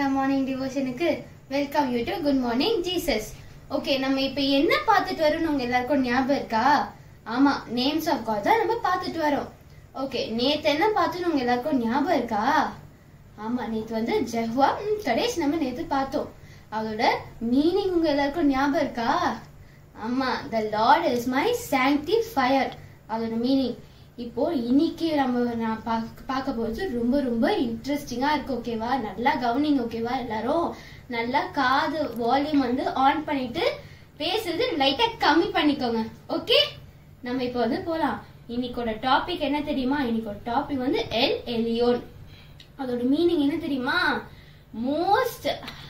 Morning டிவோஷனுக்கு welcome you to good morning Jesus okay நம்ம இப்ப என்ன பார்த்துட்டு வரோம்னு உங்க எல்லாருக்கும் ஞாபகம் இருக்கா ஆமா நேம்ஸ் ஆஃப் காட் தான் நம்ம பார்த்துட்டு வரோம் ஓகே நேத்து என்ன பார்த்தோம்னு உங்க எல்லாருக்கும் ஞாபகம் இருக்கா ஆமா நேத்து வந்து ஜெஹ்வா ம், கடைசி நம்ம நேத்து பார்த்தோம் அதோட மீனிங் உங்க எல்லாருக்கும் ஞாபகம் இருக்கா ஆமா the Lord is my sanctifier அதோட மீனிங் இப்போ இன்னைக்கு நம்ம நான் பாக்க- பார்க்க போறது ரொம்ப ரொம்ப இன்ட்ரெஸ்டிங்கா இருக்கு ஓகேவா நல்லா கவனிங்க ஓகேவா எல்லாரும் நல்லா காது வால்யூம் வந்து ஆன் பண்ணிட்டு பேசுறது லைட்டா கம்மி பண்ணிக்கோங்க ஓகே நம்ம இப்போ வந்து போலாம் இன்னைக்கோட டாபிக் என்ன தெரியுமா இன்னைக்கோட டாபிக் வந்து எல் எலியோன் அதோட மீனிங் என்ன தெரியுமா மோஸ்ட்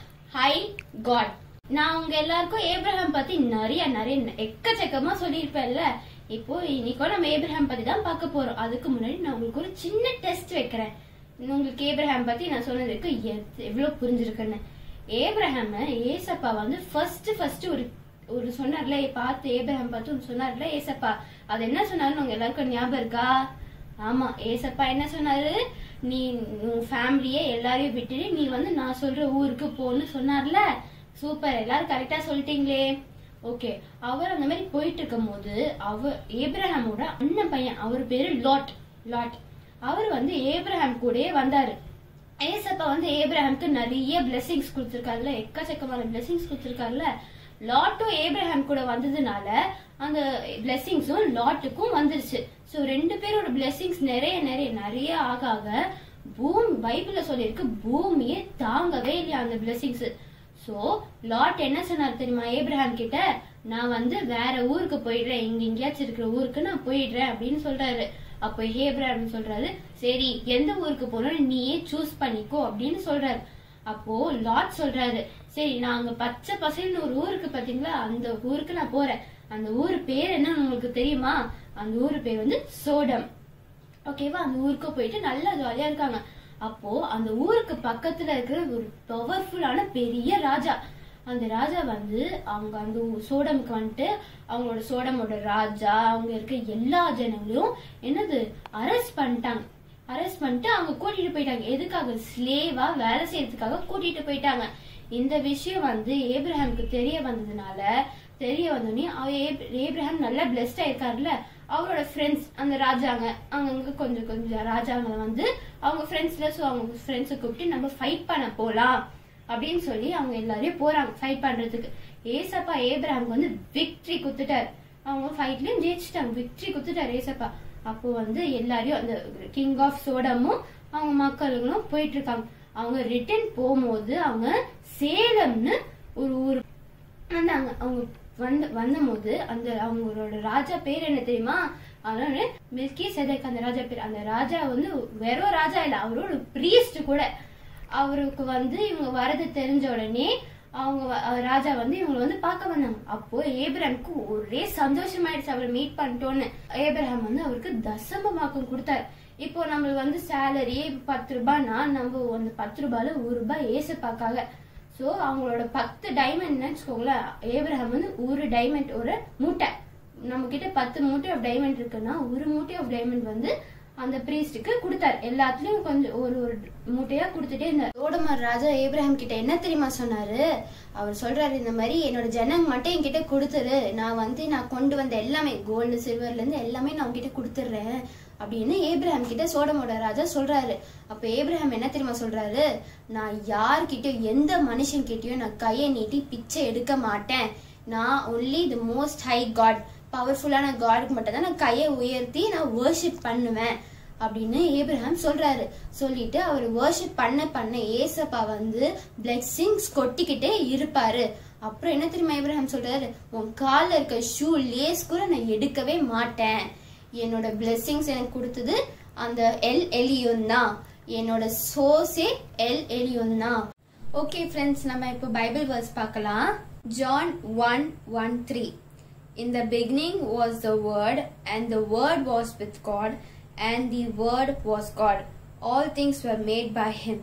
ஹை காட் நான் உங்க எல்லாருக்கும் ஏப்ரஹாம் பத்தி நிறைய நிறைய எக்கச்சக்கமா சொல்லியிருப்பேன்ல இப்போ இன்னைக்கோ நம்ம ஏப்ரஹாம் பத்தி தான் பார்க்க போறோம் அதுக்கு முன்னாடி நான் உங்களுக்கு ஒரு சின்ன டெஸ்ட் வைக்கிறேன் உங்களுக்கு ஏப்ரஹாம் பத்தி நான் சொன்னதுக்கு எத்- எவ்வளவு புரிஞ்சிருக்குன்னு ஏப்ரஹாம ஏசப்பா வந்து ஃபர்ஸ்ட் ஃபர்ஸ்ட் ஒரு ஒரு சொன்னார்ல பார்த்து ஏப்ரஹாம் பார்த்து ஒன்று சொன்னார்ல ஏசப்பா அது என்ன சொன்னாருன்னு உங்க எல்லாருக்கும் ஞாபகம் இருக்கா ஆமா ஏசப்பா என்ன சொன்னாரு நீ உன் ஃபேமிலியே எல்லாரையும் விட்டுட்டு நீ வந்து நான் சொல்ற ஊருக்கு போன்னு சொன்னார்ல சூப்பர் எல்லாரும் கரெக்டா சொல்லிட்டீங்களே ஓகே அவர் அந்த மாதிரி போயிட்டு இருக்கும் போது அவர் ஏப்ரஹாமோட அண்ணன் பையன் அவர் பேரு லாட் லாட் அவர் வந்து ஏப்ரஹாம் கூடயே வந்தாரு ஏசப்பா வந்து ஏப்ரஹாம்க்கு நிறைய பிளெஸிங்ஸ் கொடுத்திருக்காருல எக்கச்சக்கமான பிளெஸிங்ஸ் கொடுத்திருக்காருல லாட்டும் ஏப்ரஹாம் கூட வந்ததுனால அந்த பிளெஸிங்ஸும் லாட்டுக்கும் வந்துருச்சு சோ ரெண்டு பேரோட பிளெஸிங்ஸ் நிறைய நிறைய நிறைய ஆக ஆக பூமி பைபிள்ல சொல்லியிருக்கு பூமியே தாங்கவே இல்லையா அந்த பிளெஸிங்ஸ் சோ லாட் என்ன சொன்னார் தெரியுமா ஏப்ரஹாம் கிட்ட நான் வந்து வேற ஊருக்கு போயிடுறேன் இங்க எங்கேயாச்சும் இருக்கிற ஊருக்கு நான் போயிடுறேன் அப்படின்னு சொல்றாரு அப்போ ஏப்ரஹாம் சொல்றாரு சரி எந்த ஊருக்கு போறோம் நீயே சூஸ் பண்ணிக்கோ அப்படின்னு சொல்றாரு அப்போ லாட் சொல்றாரு சரி நாங்க பச்சை பசேல்னு ஒரு ஊருக்கு பாத்தீங்களா அந்த ஊருக்கு நான் போறேன் அந்த ஊர் பேர் என்ன உங்களுக்கு தெரியுமா அந்த ஊர் பேர் வந்து சோடம் ஓகேவா அந்த ஊருக்கு போயிட்டு நல்லா ஜாலியா இருக்காங்க அப்போ அந்த ஊருக்கு பக்கத்துல இருக்கிற ஒரு பவர்ஃபுல்லான பெரிய ராஜா அந்த ராஜா வந்து அவங்க அந்த ஊ- சோடமுக்கு வந்துட்டு அவங்களோட சோடமோட ராஜா அவங்க இருக்க எல்லா ஜனங்களையும் என்னது அரெஸ்ட் பண்ணிட்டாங்க அரெஸ்ட் பண்ணிட்டு அவங்க கூட்டிட்டு போயிட்டாங்க எதுக்காக ஸ்லேவா வேலை செய்யறதுக்காக கூட்டிட்டு போயிட்டாங்க இந்த விஷயம் வந்து ஏப்ரஹாமுக்கு தெரிய வந்ததுனால தெரிய வந்தோடனே அவ ஏப்- ஏப்ரஹாம் நல்லா பிளெஸ்டா இருக்காருல்ல அவரோட ஃப்ரெண்ட்ஸ் அந்த ராஜாங்க அங்கங்க கொஞ்சம் கொஞ்சம் ராஜாங்களை வந்து அவங்க ஃப்ரெண்ட்ஸ்ல ஸோ அவங்க ஃப்ரெண்ட்ஸை கூப்பிட்டு நம்ம ஃபைட் பண்ண போலாம் அப்படின்னு சொல்லி அவங்க எல்லாரையும் போறாங்க ஃபைட் பண்றதுக்கு ஏசப்பா ஏப்ரஹாம்க்கு வந்து விக்டரி குத்துட்டார் அவங்க ஃபைட்லயும் ஜெயிச்சிட்டாங்க விக்டரி குத்துட்டார் ஏசப்பா அப்போ வந்து எல்லாரையும் அந்த கிங் ஆஃப் சோடமும் அவங்க மக்களுங்களும் போயிட்டு இருக்காங்க அவங்க ரிட்டர்ன் போகும்போது அவங்க சேலம்னு ஒரு ஊர் வந்தாங்க அவங்க வந்து வந்தபோது அந்த அவங்களோட ராஜா பேர் என்ன தெரியுமா அதனால மில்கி செதக் அந்த ராஜா பேர் அந்த ராஜா வந்து வெறும் ராஜா இல்ல அவரோட பிரீஸ்ட் கூட அவருக்கு வந்து இவங்க வரது தெரிஞ்ச உடனே அவங்க வ- அவர் ராஜா வந்து இவங்களை வந்து பார்க்க வந்தாங்க அப்போ ஏப்ரஹாமுக்கு ஒரே சந்தோஷமாயிடுச்சு அவரை மீட் பண்ணிட்டோன்னு ஏப்ரஹாம் வந்து அவருக்கு தசமமாக்கம் கொடுத்தாரு இப்போ நம்மளுக்கு வந்து சேலரி பத்து ரூபாய்னா நம்ம அந்த பத்து ரூபாயில ஒரு ரூபாய் ஏசப்பாக்காக சோ அவங்களோட பத்து டைமண்ட் வச்சுக்கோங்களேன் ஏப்ரஹாம் வந்து ஒரு டைமண்ட் ஒரு மூட்டை நம்ம கிட்ட பத்து மூட்டை ஆஃப் டைமண்ட் இருக்குன்னா ஒரு மூட்டை ஆஃப் டைமண்ட் வந்து அந்த பிரீஸ்டுக்கு கொடுத்தாரு எல்லாத்துலயும் கொஞ்சம் ஒரு ஒரு மூட்டையா கொடுத்துட்டே இருந்தார் சோடமர் ராஜா ஏப்ரஹாம் கிட்ட என்ன தெரியுமா சொன்னாரு அவர் சொல்றாரு இந்த மாதிரி என்னோட ஜனங்க மட்டும் என்கிட்ட கொடுத்துரு நான் வந்து நான் கொண்டு வந்த எல்லாமே கோல்டு சில்வர்ல இருந்து எல்லாமே நான் உங்ககிட்ட கொடுத்துடுறேன் அப்படின்னு ஏப்ரஹாம் கிட்ட சோடமோட ராஜா சொல்றாரு அப்ப ஏப்ரஹாம் என்ன தெரியுமா சொல்றாரு நான் யார்கிட்டயும் எந்த மனுஷன் கிட்டயும் நான் கையை நீட்டி பிச்சை எடுக்க மாட்டேன் நான் only the most high God பவர்ஃபுல்லான காடுக்கு மட்டும் தான் நான் கையை உயர்த்தி நான் வர்ஷிப் பண்ணுவேன் அப்படின்னு ஏப்ரஹாம் சொல்றாரு சொல்லிட்டு அவர் வர்ஷிப் பண்ண பண்ண ஏசப்பா வந்து பிளெஸிங்ஸ் கொட்டிக்கிட்டே இருப்பாரு அப்புறம் என்ன தெரியுமா ஏப்ரஹாம் சொல்றாரு உன் கால்ல இருக்க ஷூ லேஸ் கூட நான் எடுக்கவே மாட்டேன் என்னோட பிளெஸிங்ஸ் எனக்கு கொடுத்தது அந்த எல் எலியோன் தான் என்னோட சோர்ஸே எல் எலியோன் தான் ஓகே ஃப்ரெண்ட்ஸ் நம்ம இப்போ பைபிள் வேர்ஸ் பார்க்கலாம் John one one three In the beginning was the Word, and the Word was with God, and the Word was God. All things were made by Him.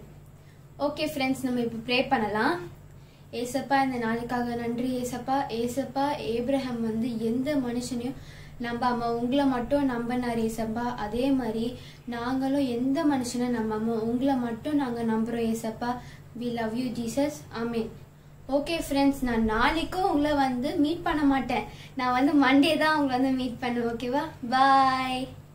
Okay friends நம்ம இப்போ pray பண்ணலாம் ஏசப்பா இந்த நாளுக்காக நன்றி ஏசப்பா ஏசப்பா ஏப்ரஹாம் வந்து எந்த மனுஷனையும் நம்பாம உங்களை மட்டும் நம்பினார் ஏசப்பா அதே மாதிரி நாங்களும் எந்த மனுஷனை நம்பாமோ உங்களை மட்டும் நாங்க நம்புறோம் ஏசப்பா வி லவ் யூ ஜீசஸ் ஆமீன் ஓகே ஃப்ரெண்ட்ஸ் நான் நாளைக்கும் உங்களை வந்து மீட் பண்ண மாட்டேன் நான் வந்து மண்டே தான் உங்களை வந்து மீட் பண்ணுவேன் ஓகேவா பாய்